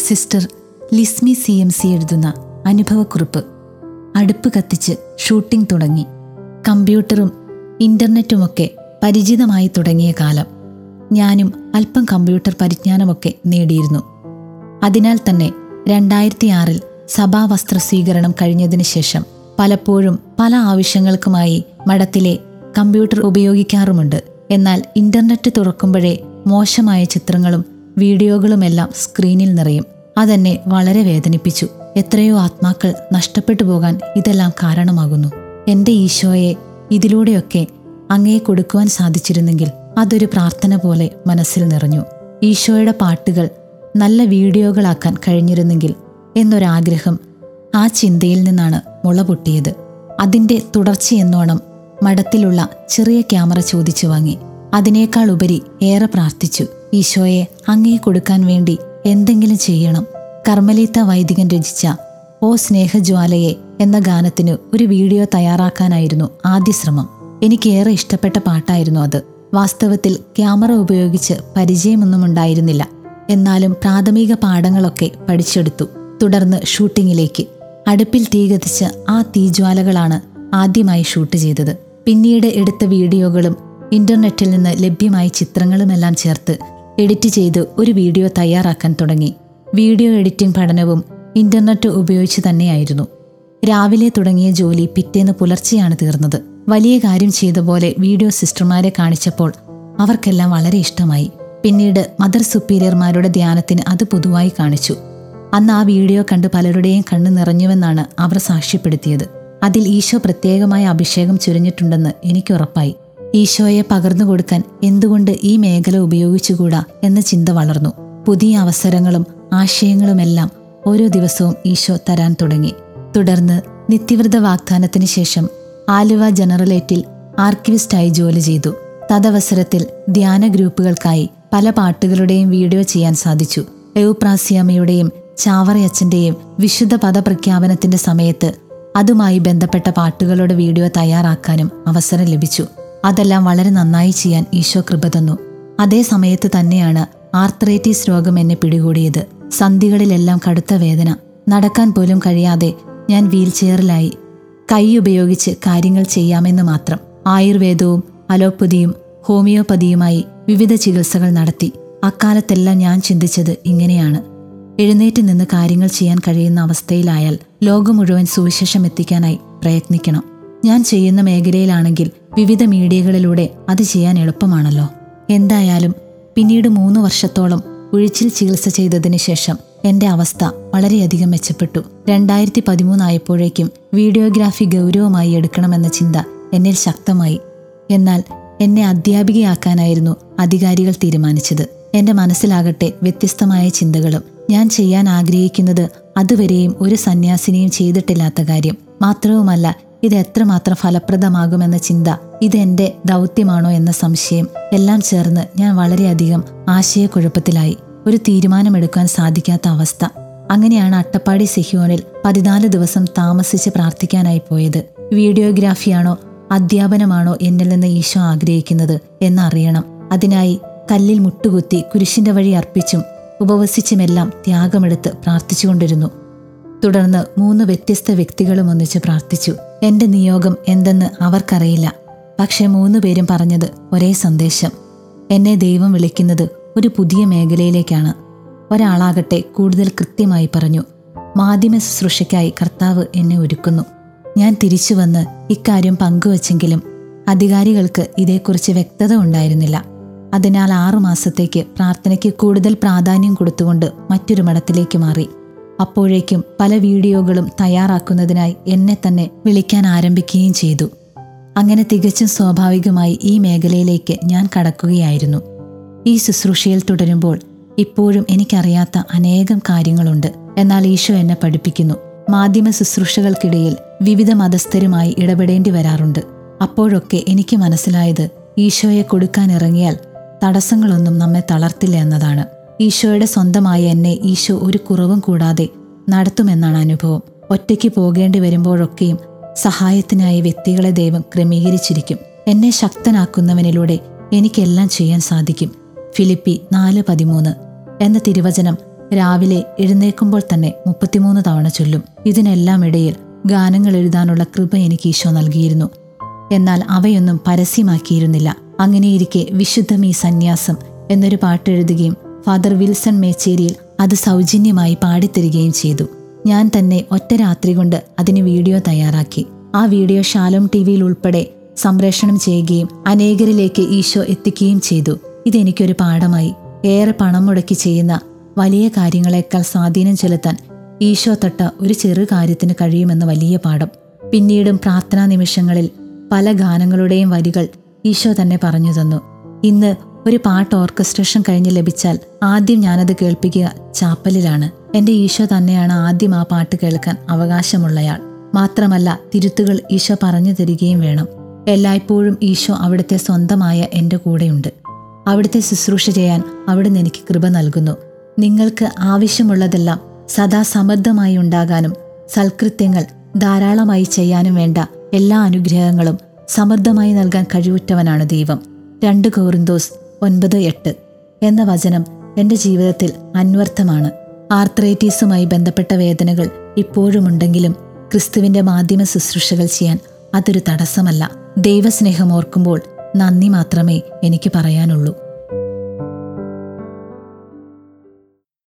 sister Lismi C M C എഴുതുന്ന അനുഭവക്കുറിപ്പ് അടുപ്പ് കത്തിച്ച് ഷൂട്ടിംഗ് തുടങ്ങി കമ്പ്യൂട്ടറും ഇൻ്റർനെറ്റുമൊക്കെ പരിചിതമായി തുടങ്ങിയ കാലം ഞാനും അല്പം കമ്പ്യൂട്ടർ പരിജ്ഞാനമൊക്കെ നേടിയിരുന്നു അതിനാൽ തന്നെ രണ്ടായിരത്തി ആറിൽ സഭാവസ്ത്ര സ്വീകരണം കഴിഞ്ഞതിന് ശേഷം പലപ്പോഴും പല ആവശ്യങ്ങൾക്കുമായി മഠത്തിലെ കമ്പ്യൂട്ടർ ഉപയോഗിക്കാറുമുണ്ട് എന്നാൽ ഇന്റർനെറ്റ് തുറക്കുമ്പോഴേ മോശമായ ചിത്രങ്ങളും വീഡിയോകളുമെല്ലാം സ്ക്രീനിൽ നിറയും അതെന്നെ വളരെ വേദനിപ്പിച്ചു എത്രയോ ആത്മാക്കൾ നഷ്ടപ്പെട്ടു പോകാൻ ഇതെല്ലാം കാരണമാകുന്നു എന്റെ ഈശോയെ ഇതിലൂടെയൊക്കെ അങ്ങേ കൊടുക്കുവാൻ സാധിച്ചിരുന്നെങ്കിൽ അതൊരു പ്രാർത്ഥന പോലെ മനസ്സിൽ നിറഞ്ഞു ഈശോയുടെ പാട്ടുകൾ നല്ല വീഡിയോകളാക്കാൻ കഴിഞ്ഞിരുന്നെങ്കിൽ എന്നൊരാഗ്രഹം ആ ചിന്തയിൽ നിന്നാണ് മുള പൊട്ടിയത് അതിൻ്റെ തുടർച്ചയെന്നോണം മഠത്തിലുള്ള ചെറിയ ക്യാമറ ചോദിച്ചു വാങ്ങി അതിനേക്കാൾ ഉപരി ഏറെ പ്രാർത്ഥിച്ചു ഈശോയെ അങ്ങേ കൊടുക്കാൻ വേണ്ടി എന്തെങ്കിലും ചെയ്യണം കർമ്മലീത്ത വൈദികൻ രചിച്ച ഓ സ്നേഹജ്വാലയെ എന്ന ഗാനത്തിന് ഒരു വീഡിയോ തയ്യാറാക്കാനായിരുന്നു ആദ്യ ശ്രമം എനിക്കേറെ ഇഷ്ടപ്പെട്ട പാട്ടായിരുന്നു അത് വാസ്തവത്തിൽ ക്യാമറ ഉപയോഗിച്ച് പരിചയമൊന്നും ഉണ്ടായിരുന്നില്ല എന്നാലും പ്രാഥമിക പാഠങ്ങളൊക്കെ പഠിച്ചെടുത്തു തുടർന്ന് ഷൂട്ടിങ്ങിലേക്ക് അടുപ്പിൽ തീ കത്തിച്ച് ആ തീജ്വാലകളാണ് ആദ്യമായി ഷൂട്ട് ചെയ്തത് പിന്നീട് എടുത്ത വീഡിയോകളും ഇന്റർനെറ്റിൽ നിന്ന് ലഭ്യമായ ചിത്രങ്ങളുമെല്ലാം ചേർത്ത് എഡിറ്റ് ചെയ്ത് ഒരു വീഡിയോ തയ്യാറാക്കാൻ തുടങ്ങി വീഡിയോ എഡിറ്റിംഗ് പഠനവും ഇന്റർനെറ്റ് ഉപയോഗിച്ച് തന്നെയായിരുന്നു രാവിലെ തുടങ്ങിയ ജോലി പിറ്റേന്ന് പുലർച്ചെയാണ് തീർന്നത് വലിയ കാര്യം ചെയ്ത പോലെ വീഡിയോ സിസ്റ്റർമാരെ കാണിച്ചപ്പോൾ അവർക്കെല്ലാം വളരെ ഇഷ്ടമായി പിന്നീട് മദർ സുപ്പീരിയർമാരുടെ ധ്യാനത്തിന് അത് പൊതുവായി കാണിച്ചു അന്ന് ആ വീഡിയോ കണ്ട് പലരുടെയും കണ്ണ് നിറഞ്ഞുവെന്നാണ് അവർ സാക്ഷ്യപ്പെടുത്തിയത് അതിൽ ഈശോ പ്രത്യേകമായ അഭിഷേകം ചുരഞ്ഞിട്ടുണ്ടെന്ന് എനിക്ക് ഉറപ്പായി ഈശോയെ പകർന്നു കൊടുക്കാൻ എന്തുകൊണ്ട് ഈ മേഖല ഉപയോഗിച്ചുകൂടാ എന്ന ചിന്ത വളർന്നു പുതിയ അവസരങ്ങളും ആശയങ്ങളുമെല്ലാം ഓരോ ദിവസവും ഈശോ തരാൻ തുടങ്ങി തുടർന്ന് നിത്യവ്രത വാഗ്ദാനത്തിന് ശേഷം ആലുവ ജനറലേറ്റിൽ ആർക്കിവിസ്റ്റായി ജോലി ചെയ്തു തദവസരത്തിൽ ധ്യാന ഗ്രൂപ്പുകൾക്കായി പല പാട്ടുകളുടെയും വീഡിയോ ചെയ്യാൻ സാധിച്ചു എവുപ്രാസിയമ്മയുടെയും ചാവറയച്ചന്റെയും വിശുദ്ധ പദപ്രഖ്യാപനത്തിന്റെ സമയത്ത് അതുമായി ബന്ധപ്പെട്ട പാട്ടുകളുടെ വീഡിയോ തയ്യാറാക്കാനും അവസരം ലഭിച്ചു അതെല്ലാം വളരെ നന്നായി ചെയ്യാൻ ഈശോ കൃപ തന്നു അതേ സമയത്ത് തന്നെയാണ് ആർത്രൈറ്റീസ് രോഗം എന്നെ പിടികൂടിയത് സന്ധികളിലെല്ലാം കടുത്ത വേദന നടക്കാൻ പോലും കഴിയാതെ ഞാൻ വീൽചെയറിലായി കൈ ഉപയോഗിച്ച് കാര്യങ്ങൾ ചെയ്യാമെന്ന് മാത്രം ആയുർവേദവും അലോപ്പതിയും ഹോമിയോപ്പതിയുമായി വിവിധ ചികിത്സകൾ നടത്തി അക്കാലത്തെല്ലാം ഞാൻ ചിന്തിച്ചത് ഇങ്ങനെയാണ് എഴുന്നേറ്റ് നിന്ന് കാര്യങ്ങൾ ചെയ്യാൻ കഴിയുന്ന അവസ്ഥയിലായാൽ ലോകം മുഴുവൻ സുവിശേഷം എത്തിക്കാനായി പ്രയത്നിക്കണം ഞാൻ ചെയ്യുന്ന മേഖലയിലാണെങ്കിൽ വിവിധ മീഡിയകളിലൂടെ അത് ചെയ്യാൻ എളുപ്പമാണല്ലോ എന്തായാലും പിന്നീട് മൂന്ന് വർഷത്തോളം ഉഴിച്ചിൽ ചികിത്സ ചെയ്തതിന് ശേഷം എന്റെ അവസ്ഥ വളരെയധികം മെച്ചപ്പെട്ടു രണ്ടായിരത്തി പതിമൂന്നായപ്പോഴേക്കും വീഡിയോഗ്രാഫി ഗൗരവമായി എടുക്കണമെന്ന ചിന്ത എന്നിൽ ശക്തമായി എന്നാൽ എന്നെ അധ്യാപികയാക്കാനായിരുന്നു അധികാരികൾ തീരുമാനിച്ചത് എന്റെ മനസ്സിലാകട്ടെ വ്യത്യസ്തമായ ചിന്തകളും ഞാൻ ചെയ്യാൻ ആഗ്രഹിക്കുന്നത് അതുവരെയും ഒരു സന്യാസിനിയും ചെയ്തിട്ടില്ലാത്ത കാര്യം മാത്രവുമല്ല ഇത് എത്രമാത്രം ഫലപ്രദമാകുമെന്ന ചിന്ത ഇതെന്റെ ദൗത്യമാണോ എന്ന സംശയം എല്ലാം ചേർന്ന് ഞാൻ വളരെയധികം ആശയക്കുഴപ്പത്തിലായി ഒരു തീരുമാനമെടുക്കാൻ സാധിക്കാത്ത അവസ്ഥ അങ്ങനെയാണ് അട്ടപ്പാടി സിഹിയോനിൽ പതിനാല് ദിവസം താമസിച്ച് പ്രാർത്ഥിക്കാനായി പോയത് വീഡിയോഗ്രാഫിയാണോ അധ്യാപനമാണോ എന്നിൽ നിന്ന് ഈശോ ആഗ്രഹിക്കുന്നത് എന്നറിയണം അതിനായി കല്ലിൽ മുട്ടുകുത്തി കുരിശിന്റെ വഴി അർപ്പിച്ചും ഉപവസിച്ചുമെല്ലാം ത്യാഗമെടുത്ത് പ്രാർത്ഥിച്ചുകൊണ്ടിരുന്നു തുടർന്ന് മൂന്ന് വ്യത്യസ്ത വ്യക്തികളും ഒന്നിച്ച് പ്രാർത്ഥിച്ചു എന്റെ നിയോഗം എന്തെന്ന് അവർക്കറിയില്ല പക്ഷെ മൂന്ന് പേരും പറഞ്ഞത് ഒരേ സന്ദേശം എന്നെ ദൈവം വിളിക്കുന്നത് ഒരു പുതിയ മേഖലയിലേക്കാണ് ഒരാളാകട്ടെ കൂടുതൽ കൃത്യമായി പറഞ്ഞു മാധ്യമ ശുശ്രൂഷയ്ക്കായി കർത്താവ് എന്നെ ഒരുക്കുന്നു ഞാൻ തിരിച്ചു വന്ന് ഇക്കാര്യം പങ്കുവച്ചെങ്കിലും അധികാരികൾക്ക് ഇതേക്കുറിച്ച് വ്യക്തത ഉണ്ടായിരുന്നില്ല അതിനാൽ ആറുമാസത്തേക്ക് പ്രാർത്ഥനയ്ക്ക് കൂടുതൽ പ്രാധാന്യം കൊടുത്തുകൊണ്ട് മറ്റൊരു മഠത്തിലേക്ക് മാറി അപ്പോഴേക്കും പല വീഡിയോകളും തയ്യാറാക്കുന്നതിനായി എന്നെ തന്നെ വിളിക്കാൻ ആരംഭിക്കുകയും ചെയ്തു അങ്ങനെ തികച്ചും സ്വാഭാവികമായി ഈ മേഖലയിലേക്ക് ഞാൻ കടക്കുകയായിരുന്നു ഈ ശുശ്രൂഷയിൽ തുടരുമ്പോൾ ഇപ്പോഴും എനിക്കറിയാത്ത അനേകം കാര്യങ്ങളുണ്ട് എന്നാൽ ഈശോ എന്നെ പഠിപ്പിക്കുന്നു മാധ്യമ ശുശ്രൂഷകൾക്കിടയിൽ വിവിധ മതസ്ഥരുമായി ഇടപെടേണ്ടി വരാറുണ്ട് അപ്പോഴൊക്കെ എനിക്ക് മനസ്സിലായത് ഈശോയെ കൊടുക്കാനിറങ്ങിയാൽ തടസ്സങ്ങളൊന്നും നമ്മെ തളർത്തില്ല എന്നതാണ് ഈശോയുടെ സ്വന്തമായ എന്നെ ഈശോ ഒരു കുറവും കൂടാതെ നടത്തുമെന്നാണ് അനുഭവം ഒറ്റയ്ക്ക് പോകേണ്ടി വരുമ്പോഴൊക്കെയും സഹായത്തിനായി വ്യക്തികളെ ദൈവം ക്രമീകരിച്ചിരിക്കും എന്നെ ശക്തനാക്കുന്നവനിലൂടെ എനിക്കെല്ലാം ചെയ്യാൻ സാധിക്കും ഫിലിപ്പി നാല് പതിമൂന്ന് എന്ന തിരുവചനം രാവിലെ എഴുന്നേൽക്കുമ്പോൾ തന്നെ മുപ്പത്തിമൂന്ന് തവണ ചൊല്ലും ഇതിനെല്ലാം ഇടയിൽ ഗാനങ്ങൾ എഴുതാനുള്ള കൃപ എനിക്ക് ഈശോ നൽകിയിരുന്നു എന്നാൽ അവയൊന്നും പരസ്യമാക്കിയിരുന്നില്ല അങ്ങനെയിരിക്കെ വിശുദ്ധമീ സന്യാസം എന്നൊരു പാട്ട് എഴുതുകയും ഫാദർ വിൽസൺ മേച്ചേരിയിൽ അത് സൗജന്യമായി പാടിത്തരികയും ചെയ്തു ഞാൻ തന്നെ ഒറ്റ രാത്രി കൊണ്ട് അതിന് വീഡിയോ തയ്യാറാക്കി ആ വീഡിയോ ഷാലോം ടി വിയിൽ ഉൾപ്പെടെ സംപ്രേഷണം ചെയ്യുകയും അനേകരിലേക്ക് ഈശോ എത്തിക്കുകയും ചെയ്തു ഇതെനിക്കൊരു പാഠമായി ഏറെ പണം മുടക്കി ചെയ്യുന്ന വലിയ കാര്യങ്ങളെക്കാൾ സ്വാധീനം ചെലുത്താൻ ഈശോ തൊട്ട ഒരു ചെറു കാര്യത്തിന് കഴിയുമെന്ന വലിയ പാഠം പിന്നീടും പ്രാർത്ഥനാ നിമിഷങ്ങളിൽ പല ഗാനങ്ങളുടെയും വരികൾ ഈശോ തന്നെ പറഞ്ഞു തന്നു ഇന്ന് ഒരു പാട്ട് ഓർക്കസ്ട്രേഷൻ കഴിഞ്ഞ് ലഭിച്ചാൽ ആദ്യം ഞാനത് കേൾപ്പിക്കുക ചാപ്പലിലാണ് എന്റെ ഈശോ തന്നെയാണ് ആദ്യം ആ പാട്ട് കേൾക്കാൻ അവകാശമുള്ളയാൾ മാത്രമല്ല തിരുത്തുകൾ ഈശോ പറഞ്ഞു തരികയും വേണം എല്ലായ്പ്പോഴും ഈശോ അവിടുത്തെ സ്വന്തമായ എൻ്റെ കൂടെയുണ്ട് അവിടുത്തെ ശുശ്രൂഷ ചെയ്യാൻ അവിടുന്ന് എനിക്ക് കൃപ നൽകുന്നു നിങ്ങൾക്ക് ആവശ്യമുള്ളതെല്ലാം സദാ സമൃദ്ധമായി ഉണ്ടാകാനും സൽകൃത്യങ്ങൾ ധാരാളമായി ചെയ്യാനും വേണ്ട എല്ലാ അനുഗ്രഹങ്ങളും സമൃദ്ധമായി നൽകാൻ കഴിവുറ്റവനാണ് ദൈവം രണ്ട് കോറിന്തോസ് ഒൻപത് എട്ട് എന്ന വചനം എൻ്റെ ജീവിതത്തിൽ അന്വർത്ഥമാണ് ആർത്രൈറ്റീസുമായി ബന്ധപ്പെട്ട വേദനകൾ ഇപ്പോഴുമുണ്ടെങ്കിലും ക്രിസ്തുവിന്റെ മാധ്യമ ശുശ്രൂഷകൾ ചെയ്യാൻ അതൊരു തടസ്സമല്ല ദൈവസ്നേഹം ഓർക്കുമ്പോൾ നന്ദി മാത്രമേ എനിക്ക് പറയാനുള്ളൂ